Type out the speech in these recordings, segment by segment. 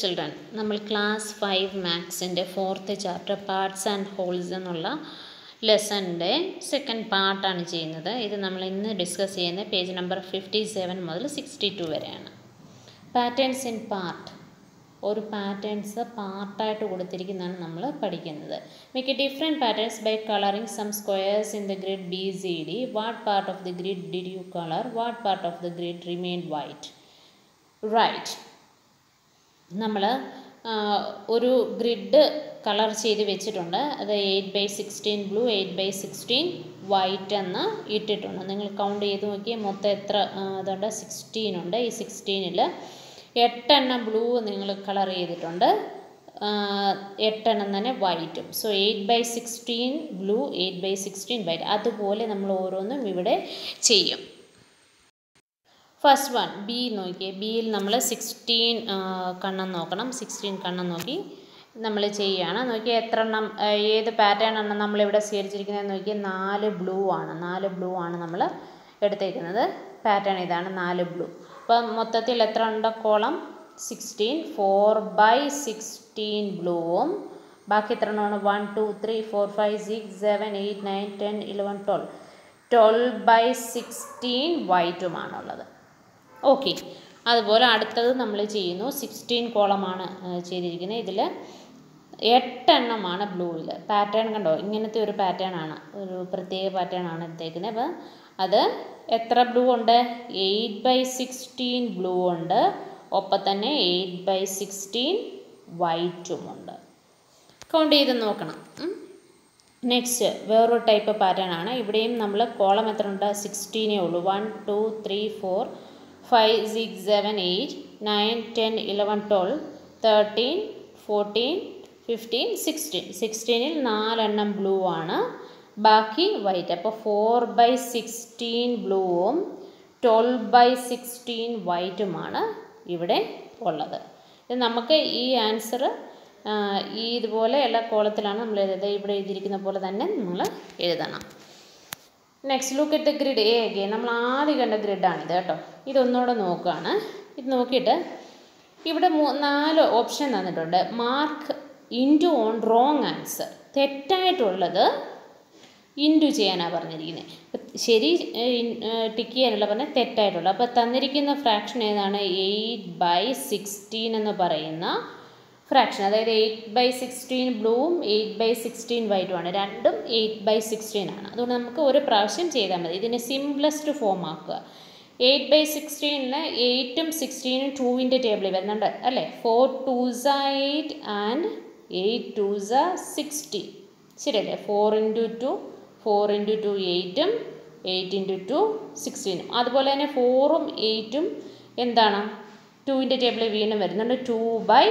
Children നമ്മൾ class five മാത്സിൻ്റെ fourth chapter parts and wholes എന്നുള്ള ലെസണിൻ്റെ സെക്കൻഡ് പാർട്ടാണ് ചെയ്യുന്നത് ഇത് നമ്മൾ ഇന്ന് ഡിസ്കസ് ചെയ്യുന്ന പേജ് നമ്പർ ഫിഫ്റ്റി സെവൻ മുതൽ സിക്സ്റ്റി ടു വരെയാണ് പാറ്റേൺസ് ഇൻ പാർട്ട് ഒരു പാറ്റേൺസ് പാർട്ടായിട്ട് കൊടുത്തിരിക്കുന്നതാണ് നമ്മൾ പഠിക്കുന്നത് make different patterns by colouring some squares in the grid B C D what part of the grid did you colour what part of the grid remain white right നമ്മൾ ഒരു grid colour ചെയ്ത് വെച്ചിട്ടുണ്ട് അത് eight by sixteen blue eight by sixteen white എന്ന് ഇട്ടിട്ടുണ്ട് നിങ്ങൾ count ചെയ്ത് നോക്കിയാൽ മൊത്തം എത്ര അതുണ്ട് സിക്സ്റ്റീൻ ഉണ്ട് ഈ സിക്സ്റ്റീനിൽ എട്ടെണ്ണം ബ്ലൂ നിങ്ങൾ കളർ ചെയ്തിട്ടുണ്ട് എട്ടെണ്ണം തന്നെ വൈറ്റും so eight by sixteen blue eight by sixteen white അതുപോലെ നമ്മൾ ഓരോന്നും ഇവിടെ ചെയ്യും ഫസ്റ്റ് വൺ ബി നോക്കിയേ ബിയിൽ നമ്മൾ സിക്സ്റ്റീൻ കണ്ണം നോക്കണം സിക്സ്റ്റീൻ കണ്ണം നോക്കി നമ്മൾ ചെയ്യുകയാണ് നോക്കിയാൽ എത്ര എണ്ണം ഏത് പാറ്റേൺ ആണ് നമ്മളിവിടെ സ്വീകരിച്ചിരിക്കുന്നത് നോക്കിയാൽ നാല് ബ്ലൂ ആണ് നാല് ബ്ലൂ ആണ് നമ്മൾ എടുത്തേക്കുന്നത് പാറ്റേൺ ഇതാണ് നാല് ബ്ലൂ അപ്പം മൊത്തത്തിൽ എത്ര ഉണ്ട് column sixteen four by sixteen ബ്ലൂവും ബാക്കി എത്ര എണ്ണമാണ് one two three four five six seven eight nine ten eleven twelve twelve by sixteen വൈറ്റുമാണുള്ളത് ഓക്കെ അതുപോലെ അടുത്തത് നമ്മൾ ചെയ്യുന്നു സിക്സ്റ്റീൻ കോളമാണ് ചെയ്തിരിക്കുന്നത് ഇതിൽ എട്ടെണ്ണമാണ് ബ്ലൂവിൽ പാറ്റേൺ കണ്ടോ ഇങ്ങനത്തെ ഒരു പാറ്റേൺ ആണ് ഒരു പ്രത്യേക പാറ്റേൺ ആണ് എടുത്തേക്കുന്നത് അപ്പോൾ അത് എത്ര ബ്ലൂ ഉണ്ട് എയ്റ്റ് ബൈ സിക്സ്റ്റീൻ ബ്ലൂ ഉണ്ട് ഒപ്പം തന്നെ എയ്റ്റ് ബൈ സിക്സ്റ്റീൻ വൈറ്റുമുണ്ട് കൗണ്ട് ചെയ്ത് നോക്കണം നെക്സ്റ്റ് വേറൊരു ടൈപ്പ് പാറ്റേൺ ആണ് ഇവിടെയും നമ്മൾ കോളം എത്ര ഉണ്ട് സിക്സ്റ്റീനേ ഉള്ളൂ one two three four five six seven eight nine ten eleven twelve thirteen fourteen fifteen sixteen സിക്സ്റ്റീനിൽ നാലെണ്ണം ബ്ലൂ ആണ് ബാക്കി വൈറ്റ് അപ്പോൾ ഫോർ ബൈ സിക്സ്റ്റീൻ ബ്ലൂവും ട്വൽവ് ബൈ സിക്സ്റ്റീൻ വൈറ്റുമാണ് ഇവിടെ ഉള്ളത് ഇത് നമുക്ക് ഈ ആൻസർ ഈ ഇതുപോലെ എല്ലാ കോളത്തിലാണ് നമ്മൾ എഴുതുന്നത് ഇവിടെ എഴുതിയിരിക്കുന്ന പോലെ തന്നെ നമ്മൾ എഴുതണം next look at the grid A again നമ്മൾ ആദ്യം കണ്ട ഗ്രിഡാണിത് കേട്ടോ ഇതൊന്നുകൂടെ നോക്കുകയാണ് ഇത് നോക്കിയിട്ട് ഇവിടെ നാല് ഓപ്ഷൻ തന്നിട്ടുണ്ട് mark into on wrong answer തെറ്റായിട്ടുള്ളത് ഇൻറ്റു ചെയ്യാനാണ് പറഞ്ഞിരിക്കുന്നത് ശരി ടിക്ക് ചെയ്യാനുള്ള പറഞ്ഞാൽ തെറ്റായിട്ടുള്ളത് അപ്പോൾ തന്നിരിക്കുന്ന ഫ്രാക്ഷൻ ഏതാണ് എയ്റ്റ് ബൈ സിക്സ്റ്റീൻ എന്ന് പറയുന്ന ഫ്രാക്ഷൻ അതായത് എയ്റ്റ് ബൈ സിക്സ്റ്റീൻ ബ്ലൂവും എയ്റ്റ് ബൈ സിക്സ്റ്റീൻ വൈറ്റുമാണ് രണ്ടും എയ്റ്റ് ബൈ സിക്സ്റ്റീൻ ആണ് അതുകൊണ്ട് നമുക്ക് ഒരു പ്രാവശ്യം ചെയ്താൽ മതി ഇതിന് സിംപ്ലസ്റ്റ് ഫോം ആക്കുക എയ്റ്റ് ബൈ സിക്സ്റ്റീനിൽ എയ്റ്റും സിക്സ്റ്റീനും ടൂവിൻ്റെ ടേബിളിൽ വരുന്നുണ്ട് അല്ലേ four twos eight and eight twos sixteen ശരിയല്ലേ four into two four into two എയ്റ്റും എയ്റ്റ് ഇൻറ്റു ടു സിക്സ്റ്റീനും അതുപോലെ തന്നെ ഫോറും എയ്റ്റും എന്താണ് ടുവിൻ്റെ ടേബിളിൽ വീണ്ടും വരുന്നുണ്ട് ടു ബൈ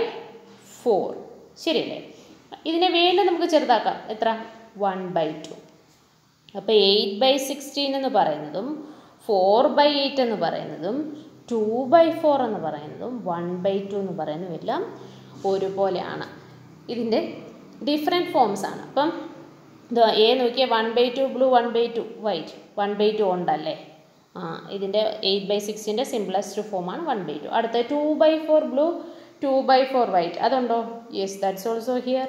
ഫോർ ശരിയല്ലേ ഇതിനെ വീണ്ടും നമുക്ക് ചെറുതാക്കാം എത്ര വൺ ബൈ ടു അപ്പോൾ എയ്റ്റ് ബൈ സിക്സ്റ്റീൻ എന്ന് പറയുന്നതും ഫോർ ബൈ എയ്റ്റ് എന്ന് പറയുന്നതും ടു ബൈ ഫോർ എന്ന് പറയുന്നതും വൺ ബൈ ടു എന്ന് പറയുന്നതും എല്ലാം ഒരുപോലെയാണ് ഇതിൻ്റെ ഡിഫറെൻറ്റ് ഫോംസ് ആണ് അപ്പം ഇത് എ നോക്കിയാൽ one by two blue one by two white one by two ഉണ്ടല്ലേ ആ ഇതിൻ്റെ എയ്റ്റ് ബൈ സിക്സിൻ്റെ സിംപ്ലസ്റ്റ് ഫോമാണ് വൺ ബൈ ടു അടുത്ത two by four blue two by four white അതുണ്ടോ yes that's also here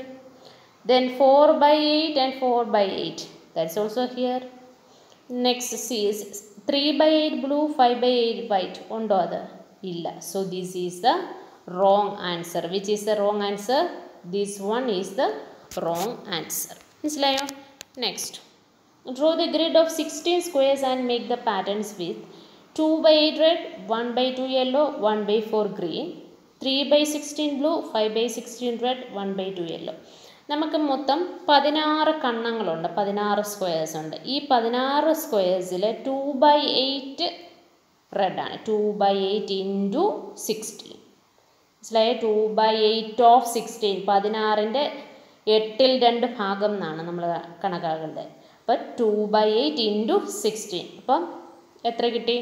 then four by eight and four by eight that's also here next C three by eight blue five by eight white ഉണ്ടോ അത് ഇല്ല so this is the wrong answer which is the wrong answer this one is the wrong answer മനസ്സിലായോ next draw the grid of sixteen squares and make the patterns with two by eight red one by two yellow one by four green three by sixteen blue five by sixteen red one by two yellow നമുക്ക് മൊത്തം പതിനാറ് കണ്ണങ്ങളുണ്ട് പതിനാറ് squares ഉണ്ട് ഈ പതിനാറ് സ്ക്വയേഴ്സിൽ two by eight റെഡാണ് two by eight into sixteen മനസ്സിലായ two by eight of sixteen പതിനാറിൻ്റെ എട്ടിൽ രണ്ട് ഭാഗം എന്നാണ് നമ്മൾ കണക്കാക്കുന്നത് അപ്പം two by eight into sixteen അപ്പം എത്ര കിട്ടി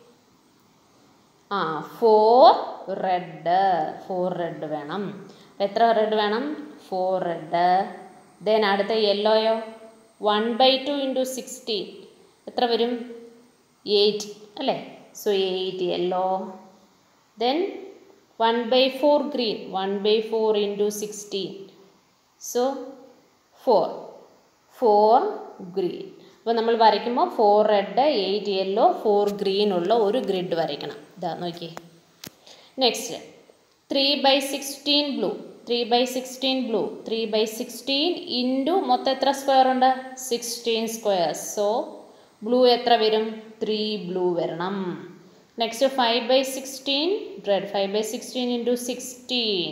ആ ഫോർ റെഡ് ഫോർ റെഡ് വേണം എത്ര റെഡ് വേണം ഫോർ റെഡ് ദെൻ അടുത്ത യെല്ലോയോ one by two into sixteen എത്ര വരും എയ്റ്റ് അല്ലേ so eight yellow then one by four green one by four into sixteen so four four green അപ്പോൾ നമ്മൾ വരയ്ക്കുമ്പോൾ four red eight yellow four green ഉള്ള ഒരു ഗ്രിഡ് വരയ്ക്കണം ഇതാ നോക്കിയേ next three by sixteen blue three by sixteen blue three by sixteen into മൊത്തം എത്ര സ്ക്വയർ ഉണ്ട് സിക്സ്റ്റീൻ സ്ക്വയർസ് സോ ബ്ലൂ എത്ര വരും ത്രീ ബ്ലൂ വരണം next five by sixteen red five by sixteen into sixteen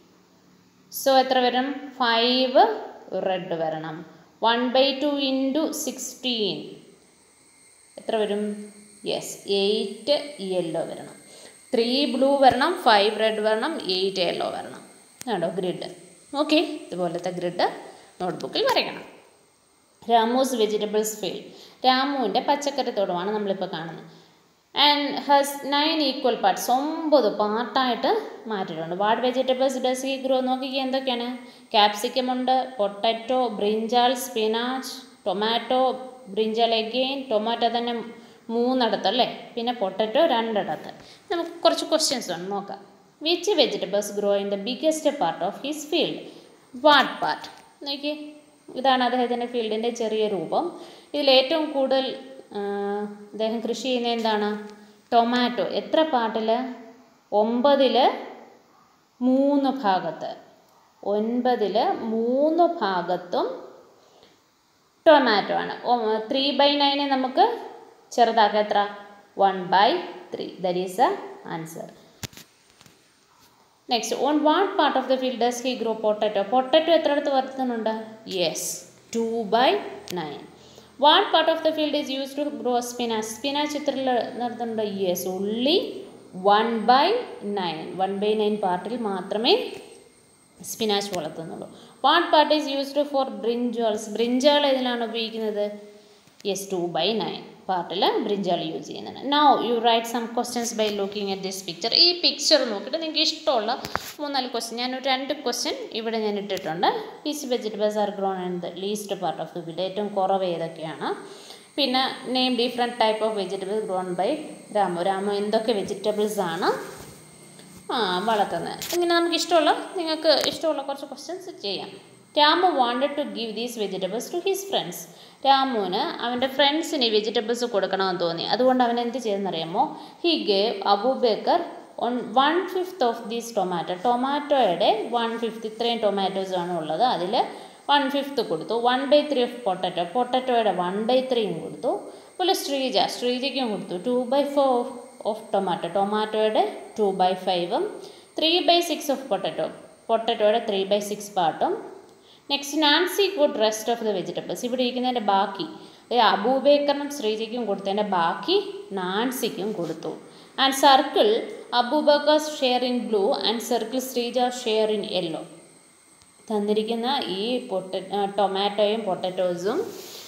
so എത്ര വരും five red വരണം one by two into sixteen എത്ര വരും യെസ് എയ്റ്റ് യെല്ലോ വരണം ത്രീ ബ്ലൂ വരണം ഫൈവ് റെഡ് വരണം എയ്റ്റ് യെല്ലോ വരണം ആണോ ഗ്രിഡ് ഓക്കെ ഇതുപോലത്തെ ഗ്രിഡ് നോട്ട്ബുക്കിൽ വരയ്ക്കണം രാമൂസ് വെജിറ്റബിൾസ് ഫീൽഡ് രാമുവിൻ്റെ പച്ചക്കറിത്തോട്ടമാണ് നമ്മളിപ്പോൾ കാണുന്നത് and has nine equal parts ഒമ്പത് പാർട്ടായിട്ട് മാറ്റിയിട്ടുണ്ട് what vegetables does he grow നോക്കിക്കുക എന്തൊക്കെയാണ് ക്യാപ്സിക്കം ഉണ്ട് potato brinjal spinach tomato brinjal again tomato തന്നെ മൂന്നിടത്തല്ലേ പിന്നെ പൊട്ടറ്റോ രണ്ടിടത്ത് നമുക്ക് കുറച്ച് ക്വസ്റ്റ്യൻസ് ഉണ്ട് നോക്കാം which vegetables grow in the biggest part of his field what part നോക്കി ഇതാണ് അദ്ദേഹത്തിൻ്റെ ഫീൽഡിൻ്റെ ചെറിയ രൂപം ഇതിൽ ഏറ്റവും കൂടുതൽ അദ്ദേഹം കൃഷി ചെയ്യുന്നത് എന്താണ് ടൊമാറ്റോ എത്ര പാട്ടിൽ ഒമ്പതിൽ മൂന്ന് ഭാഗത്ത് ഒൻപതിൽ മൂന്ന് ഭാഗത്തും ടൊമാറ്റോ ആണ് ത്രീ ബൈ നയനെ നമുക്ക് ചെറുതാക്കാം എത്ര one by three that is a answer next on what part of the field does he grow potato potato എത്ര അടുത്ത് വരുത്തുന്നുണ്ട് yes two by nine what part of the field is use to grow spinach spinach എത്ര നടത്തുന്നുണ്ട് yes ഉള്ളി one by nine one by nine പാർട്ടിൽ മാത്രമേ spinach വളർത്തുന്നുള്ളൂ what part is used for brinjals brinjal ഏതിലാണ് ഉപയോഗിക്കുന്നത് യെസ് ടു ബൈ നയൻ പാർട്ടിൽ brinjal use ചെയ്യുന്നുണ്ട് now you write some questions by looking at this picture ഈ picture നോക്കിയിട്ട് നിങ്ങൾക്ക് ഇഷ്ടമുള്ള മൂന്നാല് ക്വസ്റ്റ്യൻ ഞാൻ ഒരു രണ്ട് ക്വസ്റ്റ്യൻ ഇവിടെ ഞാൻ ഇട്ടിട്ടുണ്ട് peas vegetables are grown in the least part of the field ഏറ്റവും കുറവ് ഏതൊക്കെയാണ് പിന്നെ name different type of vegetables grown by Ramu Ramu എന്തൊക്കെ വെജിറ്റബിൾസ് ആണ് ആ വളർത്തുന്നത് ഇങ്ങനെ നമുക്ക് ഇഷ്ടമുള്ള നിങ്ങൾക്ക് ഇഷ്ടമുള്ള കുറച്ച് ക്വസ്റ്റ്യൻസ് ചെയ്യാം Ramu wanted to give these vegetables to his friends രാമുവിന് അവൻ്റെ ഫ്രണ്ട്സിന് ഈ വെജിറ്റബിൾസ് കൊടുക്കണമെന്ന് തോന്നി അതുകൊണ്ട് അവൻ എന്ത് ചെയ്തെന്നറിയാമോ he gave Abubakar on one fifth of these tomato ടൊമാറ്റോയുടെ വൺ ഫിഫ്ത്ത് ഇത്രയും ടൊമാറ്റോസ് ആണ് ഉള്ളത് അതിൽ വൺ ഫിഫ്ത്ത് കൊടുത്തു one by three of potato പൊട്ടറ്റോയുടെ വൺ ബൈ ത്രീയും കൊടുത്തു അതുപോലെ ശ്രീജ ശ്രീജയ്ക്കും കൊടുത്തു two by four of tomato ടൊമാറ്റോയുടെ ടു ബൈ ഫൈവും three by six of potato പൊട്ടറ്റോയുടെ ത്രീ ബൈ സിക്സ് പാർട്ടും next Nancy got rest of the vegetables ഇവിടെ ഇരിക്കുന്നതിൻ്റെ ബാക്കി അബൂബേക്കറിനും ശ്രീജയ്ക്കും കൊടുത്തതിൻ്റെ ബാക്കി നാൻസിക്കും കൊടുത്തു and circle Abubakar's share in blue and circle Sreeja share in yellow തന്നിരിക്കുന്ന ഈ പൊട്ട ടൊമാറ്റോയും പൊട്ടറ്റോസും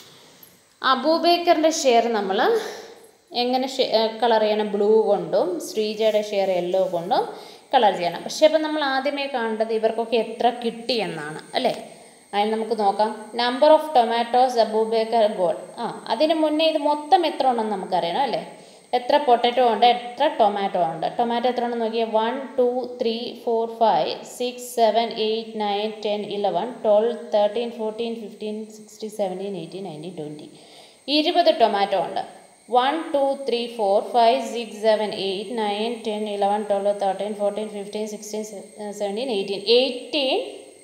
അബൂബേക്കറിൻ്റെ ഷെയർ നമ്മൾ എങ്ങനെ കളർ ചെയ്യണം ബ്ലൂ കൊണ്ടും ശ്രീജയുടെ ഷെയർ യെല്ലോ കൊണ്ടും കളർ ചെയ്യണം പക്ഷേ അപ്പം നമ്മൾ ആദ്യമേ കാണേണ്ടത് ഇവർക്കൊക്കെ എത്ര കിട്ടി എന്നാണ് അല്ലേ അതിന് നമുക്ക് നോക്കാം number of tomatoes Abubakar got ആ അതിന് മുന്നേ ഇത് മൊത്തം എത്ര ഉണ്ടെന്ന് നമുക്കറിയണം അല്ലേ എത്ര പൊട്ടറ്റോ ഉണ്ട് എത്ര ടൊമാറ്റോ ഉണ്ട് ടൊമാറ്റോ എത്ര ഉണ്ടെന്ന് നോക്കിയാൽ one two three four five six seven eight nine ten eleven twelve thirteen fourteen fifteen sixteen seventeen eighteen nineteen twenty ഇരുപത് ടൊമാറ്റോ ഉണ്ട് one two three four five six seven eight nine ten eleven twelve thirteen fourteen fifteen sixteen seventeen eighteen eighteen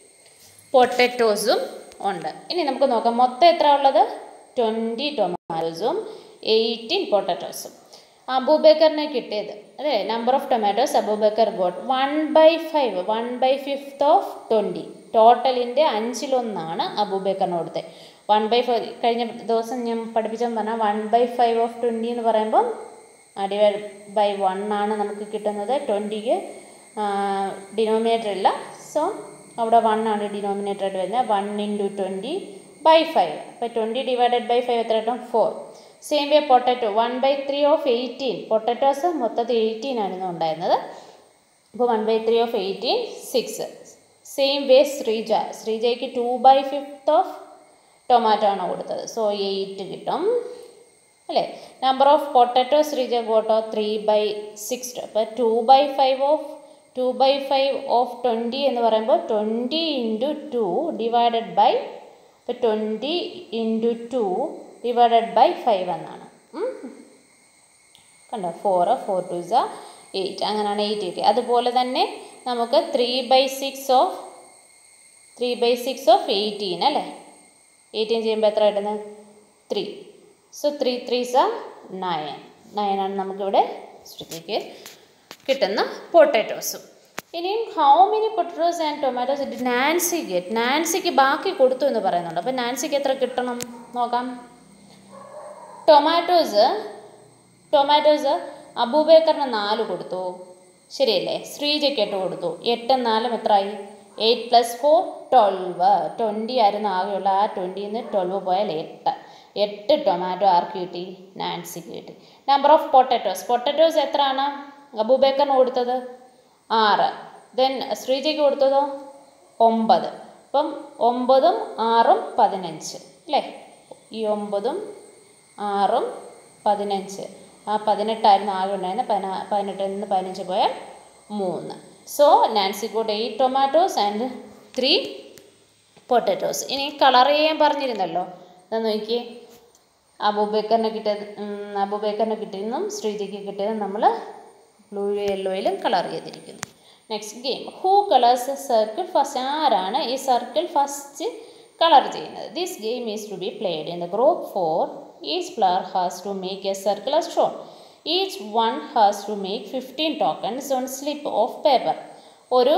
പൊട്ടറ്റോസും ഉണ്ട് ഇനി നമുക്ക് നോക്കാം മൊത്തം എത്ര ഉള്ളത് ട്വൻറ്റി ടൊമാറ്റോസും എയ്റ്റീൻ പൊട്ടറ്റോസും അബൂബേക്കറിനെ കിട്ടിയത് അല്ലേ number of tomatoes Abubakar got one by five one by fifth of twenty ടോട്ടലിൻ്റെ അഞ്ചിലൊന്നാണ് അബൂബേക്കറിന് കൊടുത്തത് വൺ ബൈ ഫൈവ് കഴിഞ്ഞ ദിവസം ഞാൻ പഠിപ്പിച്ചെന്ന് പറഞ്ഞാൽ one by five of twenty എന്ന് പറയുമ്പം ഡിവൈഡ് ബൈ വൺ ആണ് നമുക്ക് കിട്ടുന്നത് ട്വൻറ്റിക്ക് ഡിനോമിനേറ്റർ ഇല്ല സോ അവിടെ വൺ ആണ് ഡിനോമിനേറ്റർ ആയിട്ട് വരുന്നത് one into twenty by five അപ്പോൾ ട്വൻറ്റി ഡിവൈഡഡ് ബൈ ഫൈവ് എത്ര കിട്ടും four same way potato one by three of eighteen potatoes മൊത്തത്തിൽ എയ്റ്റീൻ ആയിരുന്നു ഉണ്ടായിരുന്നത് അപ്പോൾ one by three of eighteen six same way Sreeja ശ്രീജയ്ക്ക് two by fifth of tomato ആണ് കൊടുത്തത് സോ എയ്റ്റ് കിട്ടും അല്ലേ number of potato Sreeja got three by six അപ്പോൾ two by five of two by five of twenty എന്ന് പറയുമ്പോൾ twenty into two divided by ഇപ്പോൾ twenty into two divided by five എന്നാണ് ഉം. കണ്ടോ four four twos eight അങ്ങനെയാണ് eight കിട്ടി അതുപോലെ തന്നെ നമുക്ക് three by six of three by six of eighteen അല്ലേ എയ്റ്റീൻ ചെയ്യുമ്പോൾ എത്ര കിട്ടുന്നത് three so three threes nine നയനാണ് നമുക്കിവിടെ ശ്രുതിക്ക് കിട്ടുന്ന പൊട്ടാറ്റോസും ഇനിയും how many potatoes and tomatoes did Nancy get നാൻസിക്ക് ബാക്കി കൊടുത്തു എന്ന് പറയുന്നുണ്ട് അപ്പോൾ നാൻസിക്ക് എത്ര കിട്ടണം നോക്കാം ടൊമാറ്റോസ് ടൊമാറ്റോസ് അബൂബേക്കറിന് നാല് കൊടുത്തു ശരിയല്ലേ ശ്രീജയ്ക്ക് എട്ട് കൊടുത്തു എട്ടും നാലും എത്രയായി eight plus four twelve twenty ആയിരുന്നു ആകെയുള്ള ആ ട്വൻറ്റിയിൽ നിന്ന് ട്വൽവ് പോയാൽ എട്ട് എട്ട് ടൊമാറ്റോ ആർക്ക് കിട്ടി നാൻസിക്ക് കിട്ടി നമ്പർ ഓഫ് പൊട്ടറ്റോസ് പൊട്ടറ്റോസ് എത്രയാണ് അബൂബേക്കറിന് കൊടുത്തത് ആറ് ദെൻ ശ്രീജയ്ക്ക് കൊടുത്തതോ ഒമ്പത് അപ്പം ഒമ്പതും ആറും പതിനഞ്ച് അല്ലേ ഈ ഒമ്പതും ആറും പതിനഞ്ച് ആ പതിനെട്ടായിരുന്നു ആകെ ഉണ്ടായിരുന്നത് പതിനാ പതിനെട്ടിൽ നിന്ന് പതിനഞ്ച് പോയാൽ മൂന്ന് so Nancy got eight tomatoes and three potatoes ഇനി കളർ ചെയ്യാൻ പറഞ്ഞിരുന്നല്ലോ എന്നാ നോക്കിയേ അബൂബേക്കറിന് കിട്ടിയത് ഉം, അബൂബേക്കറിന് കിട്ടിയതും ശ്രീജിക്ക് കിട്ടിയതും നമ്മൾ ബ്ലൂ യെല്ലോയിലും കളർ ചെയ്തിരിക്കുന്നു next game who colours circle first ആരാണ് ഈ സർക്കിൾ ഫസ്റ്റ് കളർ ചെയ്യുന്നത് this game is to be played in the group four each player has to make a circle as shown each one has to make fifteen tokens on slip of paper ഒരു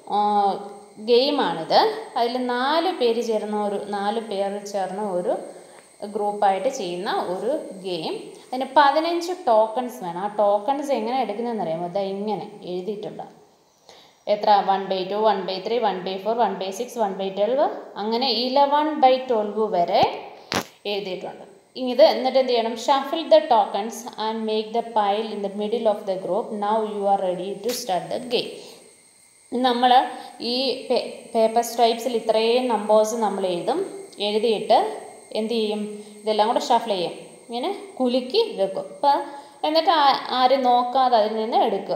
ഗെയിമാണിത് അതിൽ നാല് പേര് ചേർന്ന ഒരു നാല് പേര് ചേർന്ന ഒരു ഗ്രൂപ്പായിട്ട് ചെയ്യുന്ന ഒരു ഗെയിം അതിന് പതിനഞ്ച് ടോക്കൺസ് വേണം ആ ടോക്കൺസ് എങ്ങനെ എടുക്കുന്നതെന്ന് അറിയാമോ ഇതാ ഇങ്ങനെ എഴുതിയിട്ടുണ്ട് എത്ര one by two one by three one by four one by six one by twelve അങ്ങനെ ഇലവൺ ബൈ ട്വൽവ് വരെ എഴുതിയിട്ടുണ്ട് ഇത് എന്നിട്ട് എന്ത് ചെയ്യണം shuffle the tokens and make the pile in the middle of the group now you are ready to start the game നമ്മൾ ഈ paper സ്ട്രൈപ്സിൽ ഇത്രയും നമ്പേഴ്സ് നമ്മൾ എഴുതും എഴുതിയിട്ട് എന്ത് ചെയ്യും ഇതെല്ലാം കൂടെ ഷഫിൾ ചെയ്യും ഇങ്ങനെ കുലുക്കി വെക്കും അപ്പം എന്നിട്ട് ആ- ആരും നോക്കാതെ അതിൽ നിന്ന് എടുക്കുക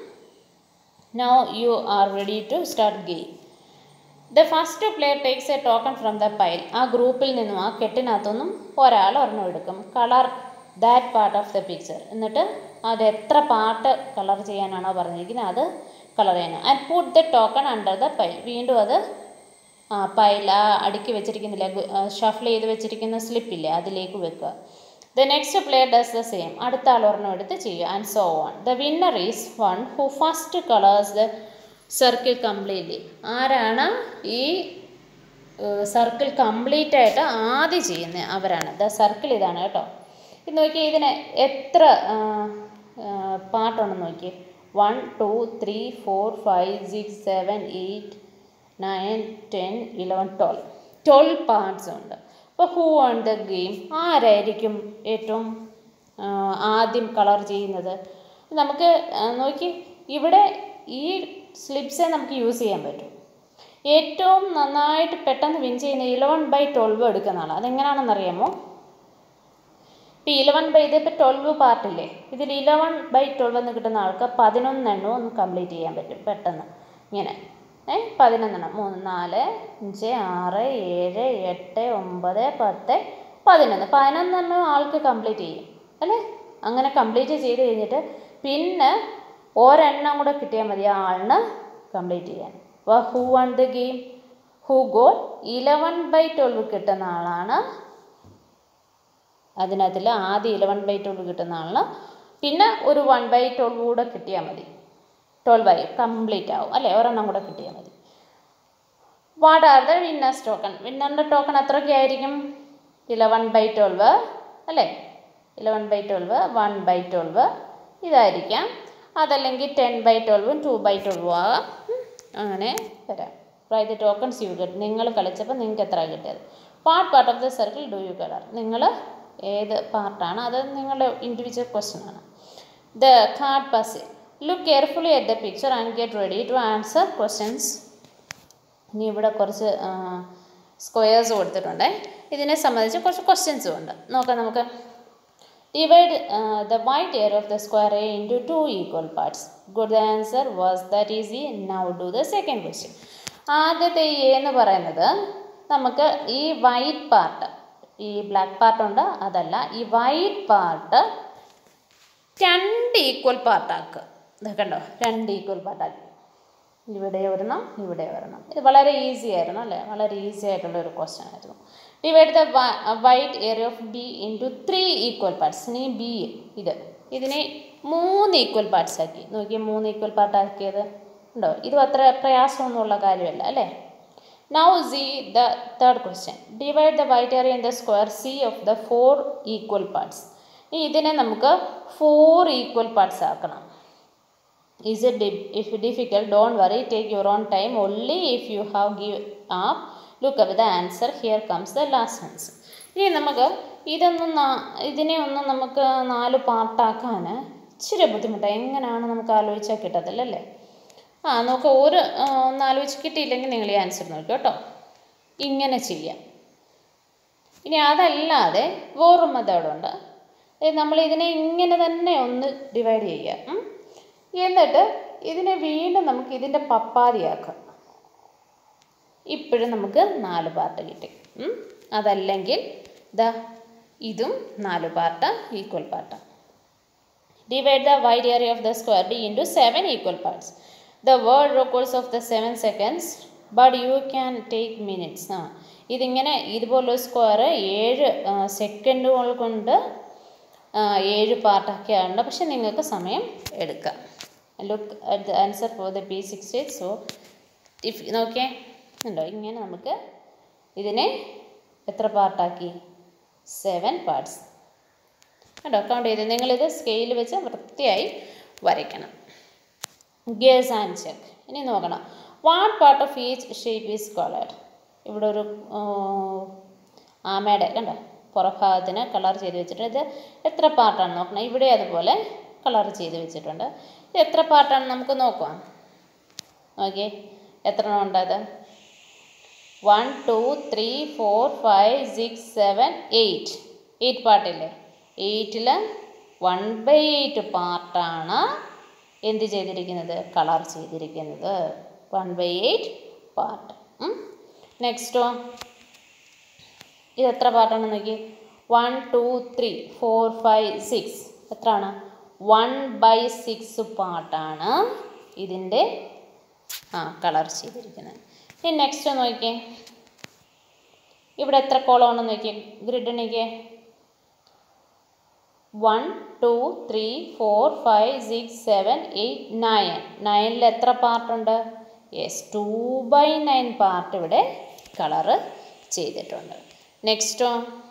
now you are ready to start game the first player takes a token from the pile ആ ഗ്രൂപ്പിൽ നിന്നും ആ കെട്ടിനകത്തുനിന്നും ഒരാൾ ഒരെണ്ണം എടുക്കും colour that part of the picture എന്നിട്ട് അത് എത്ര പാർട്ട് കളർ ചെയ്യാനാണോ പറഞ്ഞിരിക്കുന്നത് അത് കളർ ചെയ്യണം and put the token under the pile വീണ്ടും അത് ആ പൈൽ ആ അടുക്കി വെച്ചിരിക്കുന്നില്ല ഷഫിൾ ചെയ്ത് വെച്ചിരിക്കുന്ന സ്ലിപ്പില്ലേ അതിലേക്ക് വെക്കുക the next player does the same അടുത്ത ആൾ ഒരെണ്ണം എടുത്ത് ചെയ്യുക and so on the winner is one who first colours the circle completely ആരാണ് ഈ സർക്കിൾ കംപ്ലീറ്റ് ആയിട്ട് ആദ്യം ചെയ്യുന്നത് അവരാണ് ദ സർക്കിൾ ഇതാണ് കേട്ടോ ഇത് നോക്കിയേ ഇതിന് എത്ര പാർട്ടുണ്ടെന്ന് നോക്കിയേ one two three four five six seven eight nine ten eleven twelve twelve parts ഉണ്ട് അപ്പോൾ ഹൂ ഓൺ ദ ഗെയിം ആരായിരിക്കും ഏറ്റവും ആ, ആദ്യം കളർ ചെയ്യുന്നത് നമുക്ക് ആ, നോക്കി ഇവിടെ ഈ സ്ലിപ്സേ നമുക്ക് യൂസ് ചെയ്യാൻ പറ്റും ഏറ്റവും നന്നായിട്ട് പെട്ടെന്ന് വിൻ ചെയ്യുന്ന ഇലവൻ ബൈ ട്വൽവ് എടുക്കുന്ന ആളാണ് അതെങ്ങനെയാണെന്നറിയാമോ ഇപ്പോൾ ഇലവൻ ബൈ ഇതിപ്പോൾ ട്വൽവ് പാർട്ടില്ലേ ഇതിൽ ഇലവൻ ബൈ ട്വൽവ് എന്ന് കിട്ടുന്ന ആൾക്ക് പതിനൊന്നെണ്ണവും ഒന്ന് കംപ്ലീറ്റ് ചെയ്യാൻ പറ്റും പെട്ടെന്ന് ഇങ്ങനെ ഏ പതിനൊന്നെണ്ണം മൂന്ന് നാല് അഞ്ച് ആറ് ഏഴ് എട്ട് ഒമ്പത് പത്ത് പതിനൊന്ന് പതിനൊന്നെണ്ണം ആൾക്ക് കംപ്ലീറ്റ് ചെയ്യും അല്ലേ അങ്ങനെ കംപ്ലീറ്റ് ചെയ്ത് കഴിഞ്ഞിട്ട് പിന്നെ ഒരെണ്ണം കൂടെ കിട്ടിയാൽ മതി ആ ആളിന് കംപ്ലീറ്റ് ചെയ്യാൻ അപ്പോൾ who won the game who goal eleven by twelve കിട്ടുന്ന ആളാണ് അതിനകത്തിൽ ആദ്യം ഇലവൻ ബൈ ട്വൽവ് കിട്ടുന്ന ആളിന് പിന്നെ ഒരു വൺ ബൈ ട്വൽവ് കൂടെ കിട്ടിയാൽ മതി ട്വൽവ് ആയി കംപ്ലീറ്റ് ആവും അല്ലേ ഒരെണ്ണം കൂടെ കിട്ടിയാൽ മതി what are the winners token വിന്നറിൻ്റെ ടോക്കൺ എത്രയൊക്കെ ആയിരിക്കും ഇലവൻ ബൈ ട്വൽവ് അല്ലേ eleven by twelve one by twelve ഇതായിരിക്കാം അതല്ലെങ്കിൽ ടെൻ ബൈ ട്വൽവും ടു ബൈ ട്വൽവും ആകാം ഉം, അങ്ങനെ വരാം right the tokens you get നിങ്ങൾ കളിച്ചപ്പോൾ നിങ്ങൾക്ക് എത്ര കിട്ടിയത് part part of the circle do you colour നിങ്ങൾ ഏത് പാർട്ടാണ് അത് നിങ്ങളുടെ ഇൻഡിവിജ്വൽ ക്വസ്റ്റ്യൻ ആണ് the card puzzle look carefully at the picture and get ready to answer questions ഇനി ഇവിടെ കുറച്ച് സ്ക്വയേഴ്സ് കൊടുത്തിട്ടുണ്ട് ഇതിനെ സംബന്ധിച്ച് കുറച്ച് ക്വസ്റ്റ്യൻസും ഉണ്ട് നോക്കാം നമുക്ക് Divide uh, the white area of the square A into two equal parts. Good answer was that easy. Now do the second question. ആദ്യത്തെ എ എന്ന് പറയുന്നത് നമുക്ക് ഈ വൈറ്റ് പാർട്ട് ഈ ബ്ലാക്ക് പാർട്ട് ഉണ്ട് അതല്ല ഈ വൈറ്റ് പാർട്ട് രണ്ട് ഈക്വൽ പാർട്ടാക്കുക ഇത് കണ്ടോ രണ്ട് ഈക്വൽ പാർട്ടാക്കി ഇവിടെ ഒരെണ്ണം ഇവിടെ ഒരെണ്ണം ഇത് വളരെ ഈസി ആയിരുന്നു അല്ലേ വളരെ ഈസി ആയിട്ടുള്ള ഒരു ക്വസ്റ്റ്യൻ ആയിരുന്നു divide the white area of B into three equal parts ഇനി ബി ഇത് ഇതിനെ മൂന്ന് ഈക്വൽ പാർട്സ് ആക്കി നോക്കിയേ മൂന്ന് ഈക്വൽ പാർട്ട് ആക്കിയത് ഉണ്ടോ ഇത് അത്ര പ്രയാസമൊന്നുമുള്ള കാര്യമല്ല അല്ലേ now C the third question divide the white area in the square C of the four equal parts ഇതിനെ നമുക്ക് ഫോർ ഈക്വൽ പാർട്സ് ആക്കണം is it di- if difficult don't worry take your own time only if you have give up look up the answer here comes the last answer ഇനി നമുക്ക് ഇതൊന്നും നാ- ഇതിനെ ഒന്ന് നമുക്ക് നാല് പാർട്ടാക്കാൻ ഇച്ചിരി ബുദ്ധിമുട്ടാണ് എങ്ങനെയാണ് നമുക്ക് ആലോചിച്ചാൽ കിട്ടത്തില്ല അല്ലേ ആ നമുക്ക് ഒരു ആ, ഒന്ന് ആലോചിച്ച് കിട്ടിയില്ലെങ്കിൽ നിങ്ങൾ ഈ ആൻസർ നോക്കുക കേട്ടോ ഇങ്ങനെ ചെയ്യാം ഇനി അതല്ലാതെ വേറൊരു മെത്തേഡുണ്ട് നമ്മൾ ഇതിനെ ഇങ്ങനെ തന്നെ ഒന്ന് ഡിവൈഡ് ചെയ്യുക ഉം. എന്നിട്ട് ഇതിനെ വീണ്ടും നമുക്ക് ഇതിൻ്റെ പപ്പാതിയാക്കാം ഇപ്പോഴും നമുക്ക് നാല് പാർട്ട് കിട്ടി ഉം. അതല്ലെങ്കിൽ ദാ ഇതും നാല് part equal part divide the wide area of the square B into seven equal parts the world records of the seven seconds but you can take minutes ആ ഇതിങ്ങനെ ഇതുപോലൊരു സ്ക്വയർ ഏഴ് സെക്കൻഡുകൾ കൊണ്ട് ആ, ഏഴ് പാർട്ടൊക്കെ ഉണ്ട് പക്ഷെ നിങ്ങൾക്ക് സമയം എടുക്കാം look at the answer for the B six eight so if നോക്കിയേ ഉണ്ടോ ഇങ്ങനെ നമുക്ക് ഇതിനെ എത്ര പാർട്ടാക്കി സെവൻ പാർട്സ് കണ്ടോ കൗണ്ട് ചെയ്ത് നിങ്ങളിത് സ്കെയിൽ വെച്ച് വൃത്തിയായി വരയ്ക്കണം ഗേഴ്സ് ആൻഡ് ചെക്ക് ഇനി നോക്കണം what part of each shape is coloured ഇവിടെ ഒരു ആ, ആമയുടെ കണ്ടോ പുറഭാഗത്തിന് കളർ ചെയ്ത് വെച്ചിട്ടുണ്ട് ഇത് എത്ര പാർട്ടാണ് നോക്കണം ഇവിടെ അതുപോലെ കളർ ചെയ്ത് വെച്ചിട്ടുണ്ട് ഇത് എത്ര പാർട്ടാണ് നമുക്ക് നോക്കാം ഓക്കെ എത്ര എണ്ണം ഉണ്ട് അത് one two three four five six seven eight eight പാർട്ടില്ലേ എയ്റ്റിൽ വൺ ബൈ എയ്റ്റ് പാർട്ടാണ് എന്ത് ചെയ്തിരിക്കുന്നത് കളർ ചെയ്തിരിക്കുന്നത് വൺ ബൈ എയ്റ്റ് പാർട്ട് നെക്സ്റ്റോ ഇത് എത്ര പാർട്ടാണ് നോക്കി one two three four five six എത്രയാണ് വൺ ബൈ സിക്സ് പാർട്ടാണ് ഇതിൻ്റെ ആ കളർ ചെയ്തിരിക്കുന്നത് ഇനി നെക്സ്റ്റ് നോക്കിയേ ഇവിടെ എത്ര കോളം ഉണ്ടെന്ന് നോക്കിയേ ഗ്രിഡ് നോക്കിയേ one two three four five six seven eight nine നയനിൽ എത്ര പാർട്ടുണ്ട് yes two by nine part ഇവിടെ കളറ് ചെയ്തിട്ടുണ്ട് നെക്സ്റ്റോ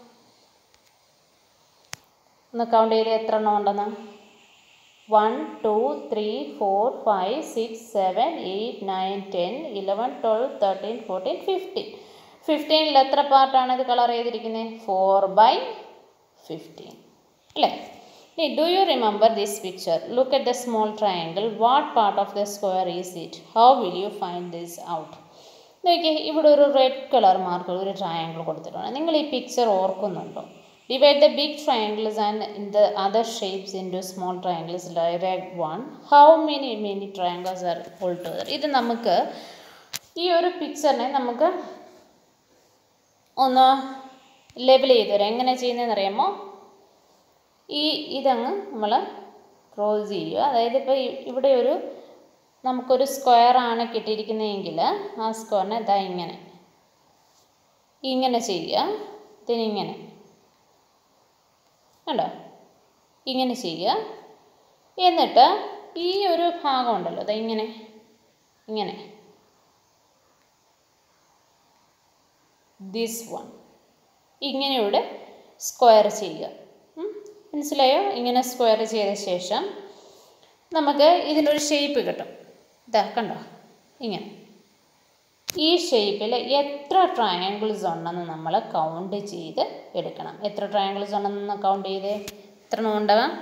ഒന്ന് കൗണ്ട് ചെയ്ത് എത്ര എണ്ണം ഉണ്ടെന്ന് one two three four five six seven eight nine ten eleven twelve thirteen fourteen fifteen ഫിഫ്റ്റീനിൽ എത്ര പാർട്ടാണ് ഇത് കളർ ചെയ്തിരിക്കുന്നത് ഫോർ ബൈ ഫിഫ്റ്റീൻ അല്ലേ ഇനി do you remember this picture look at the small triangle what part of the square is it how will you find this out നോക്കിയേ ഇവിടെ ഒരു റെഡ് കളർ മാർക്ക് ഒരു ട്രയാങ്കിൾ കൊടുത്തിട്ടുണ്ട് നിങ്ങൾ ഈ പിക്ചർ ഓർക്കുന്നുണ്ടോ divide the big triangles and in the other shapes into small triangles direct one how many many triangles are all together ഇത് നമുക്ക് ഈ ഒരു പിക്ചറിനെ നമുക്ക് ഒന്ന് ലെവൽ ചെയ്ത് തരാം എങ്ങനെ ചെയ്യുന്നതെന്ന് അറിയാമോ ഈ ഇതങ്ങ് നമ്മൾ ക്രോസ് ചെയ്യുക അതായത് ഇപ്പോൾ ഇവിടെ ഒരു നമുക്കൊരു സ്ക്വയർ ആണ് കിട്ടിയിരിക്കുന്നതെങ്കിൽ ആ സ്ക്വയറിനെ ഇതാ ഇങ്ങനെ ഇങ്ങനെ ചെയ്യുക ഇതിനിങ്ങനെ കണ്ടോ ഇങ്ങനെ ചെയ്യുക എന്നിട്ട് ഈ ഒരു ഭാഗം ഉണ്ടല്ലോ അതാ ഇങ്ങനെ ഇങ്ങനെ ദിസ് വൺ ഇങ്ങനെയുടെ സ്ക്വയർ ചെയ്യുക ഉം? മനസ്സിലായോ ഇങ്ങനെ സ്ക്വയർ ചെയ്ത ശേഷം നമുക്ക് ഇതിനൊരു ഷേപ്പ് കിട്ടും ഇതാ കണ്ടോ ഇങ്ങനെ ഈ ഷേപ്പിൽ എത്ര ട്രയാങ്കിൾസ് ഉണ്ടെന്ന് നമ്മൾ കൗണ്ട് ചെയ്ത് എടുക്കണം എത്ര ട്രയാങ്കിൾസ് ഉണ്ടെന്ന് കൗണ്ട് ചെയ്ത് എത്ര എണ്ണം ഉണ്ടാകാം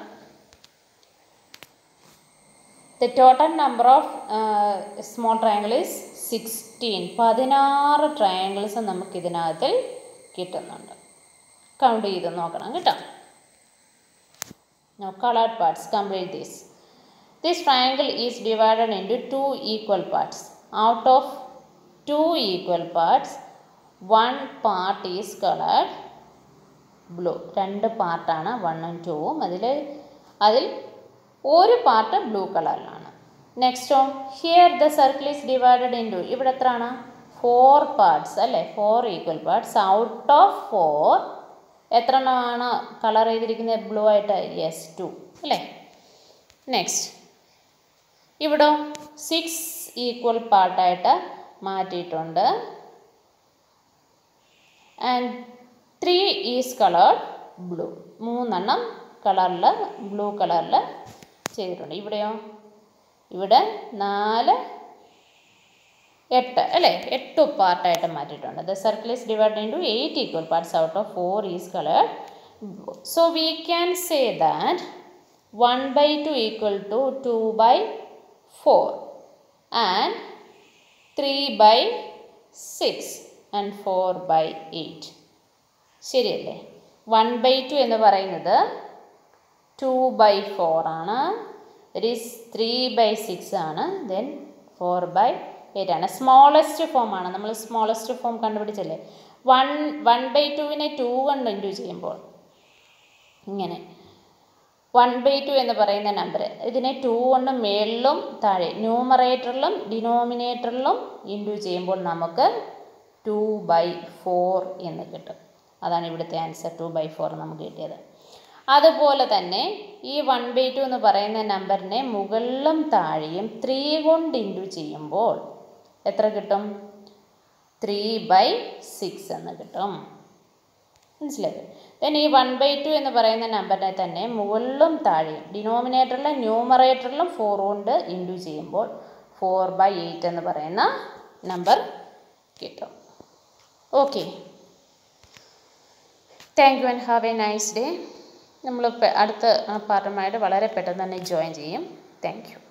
the total number of small triangle is sixteen പതിനാറ് ട്രയാങ്കിൾസ് നമുക്ക് ഇതിനകത്തിൽ കിട്ടുന്നുണ്ട് കൗണ്ട് ചെയ്ത് നോക്കണം കേട്ടോ Now colored parts complete this. This triangle is divided into two equal parts. Out of two equal parts, one part is colored blue രണ്ട് പാർട്ടാണ് വണ്ണും ടൂവും അതിൽ അതിൽ ഒരു പാർട്ട് ബ്ലൂ കളറിലാണ് നെക്സ്റ്റോ here the circle is divided into ഇവിടെ എത്രയാണ് ഫോർ പാർട്സ് അല്ലേ four equal parts out of four എത്ര എണ്ണമാണ് കളർ ചെയ്തിരിക്കുന്നത് ബ്ലൂ ആയിട്ട് യെസ് ടു അല്ലേ നെക്സ്റ്റ് ഇവിടോ സിക്സ് ഈക്വൽ പാർട്ടായിട്ട് മാറ്റിയിട്ടുണ്ട് and three is coloured blue മൂന്നെണ്ണം കളറിൽ ബ്ലൂ കളറിൽ ചെയ്തിട്ടുണ്ട് ഇവിടെയോ ഇവിടെ നാല് എട്ട് അല്ലേ എട്ട് പാർട്ടായിട്ട് മാറ്റിയിട്ടുണ്ട് the circle is divide into eight equal parts out of four is coloured so we can say that one by two equal to two by four and three by six and four by eight ശരിയല്ലേ one by two എന്ന് പറയുന്നത് two by four ആണ് that is three by six ആണ് then four by eight ആണ് smallest form ആണ് നമ്മൾ smallest form കണ്ടുപിടിച്ചല്ലേ one one by ടുവിനെ two കൊണ്ട് ഇൻറ്റു ചെയ്യുമ്പോൾ ഇങ്ങനെ വൺ ബൈ ടു എന്ന് പറയുന്ന നമ്പർ ഇതിനെ ടു കൊണ്ട് മേളിലും താഴെ ന്യൂമറേറ്ററിലും ഡിനോമിനേറ്ററിലും ഇൻറ്റു ചെയ്യുമ്പോൾ നമുക്ക് ടു ബൈ ഫോർ എന്ന് കിട്ടും അതാണ് ഇവിടുത്തെ ആൻസർ ടു ബൈ ഫോർ നമുക്ക് കിട്ടിയത് അതുപോലെ തന്നെ ഈ വൺ ബൈ ടു എന്ന് പറയുന്ന നമ്പറിനെ മുകളിലും താഴെയും ത്രീ കൊണ്ട് ഇൻറ്റു ചെയ്യുമ്പോൾ എത്ര കിട്ടും ത്രീ ബൈ സിക്സ് എന്ന് കിട്ടും മനസ്സിലായി ദെൻ ഈ വൺ ബൈ ടു എന്ന് പറയുന്ന നമ്പറിനെ തന്നെ മുകളിലും താഴെയും ഡിനോമിനേറ്ററിലും ന്യൂമറേറ്ററിലും ഫോർ കൊണ്ട് ഇൻറ്റു ചെയ്യുമ്പോൾ ഫോർ ബൈ എയ്റ്റ് എന്ന് പറയുന്ന നമ്പർ കിട്ടും okay thank you and have a nice day നമ്മൾ അടുത്ത പാർട്ടുമായിട്ട് വളരെ പെട്ടെന്ന് തന്നെ ജോയിൻ ചെയ്യും താങ്ക് യു